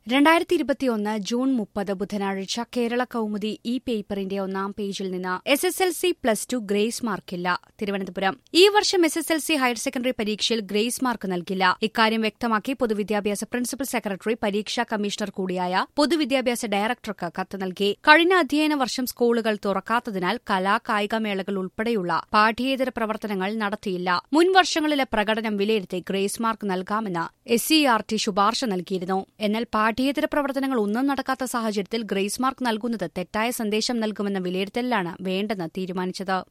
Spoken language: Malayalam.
രണ്ടായിരത്തി ഇരുപത്തിയൊന്ന് ജൂൺ മുപ്പത് ബുധനാഴ്ച കേരള കൌമുദി ഈ പേപ്പറിന്റെ ഒന്നാം പേജിൽ നിന്ന് S S L C plus two grace മാർക്കില്ല തിരുവനന്തപുരം ഈ വർഷം S S L C higher secondary പരീക്ഷയിൽ ഗ്രേസ് മാർക്ക് നൽകില്ല ഇക്കാര്യം വ്യക്തമാക്കി പൊതുവിദ്യാഭ്യാസ പ്രിൻസിപ്പൽ സെക്രട്ടറി പരീക്ഷാ കമ്മീഷണർ കൂടിയായ പൊതുവിദ്യാഭ്യാസ ഡയറക്ടർക്ക് കത്ത് നൽകി കഴിഞ്ഞ അധ്യയന വർഷം സ്കൂളുകൾ തുറക്കാത്തതിനാൽ കലാ കായികമേളകൾ ഉൾപ്പെടെയുള്ള പാഠ്യേതര പ്രവർത്തനങ്ങൾ നടത്തിയില്ല മുൻ വർഷങ്ങളിലെ പ്രകടനം വിലയിരുത്തി ഗ്രേസ് മാർക്ക് നൽകാമെന്ന് എസ് സി ആർ ടി ശുപാർശ നൽകിയിരുന്നു എന്നാൽ പാഠ്യേതര പ്രവർത്തനങ്ങൾ ഒന്നും നടക്കാത്ത സാഹചര്യത്തിൽ ഗ്രേസ് മാർക്ക് നൽകുന്നത് തെറ്റായ സന്ദേശം നൽകുമെന്ന വിലയിരുത്തലിലാണ് വേണ്ടെന്ന് തീരുമാനിച്ചത്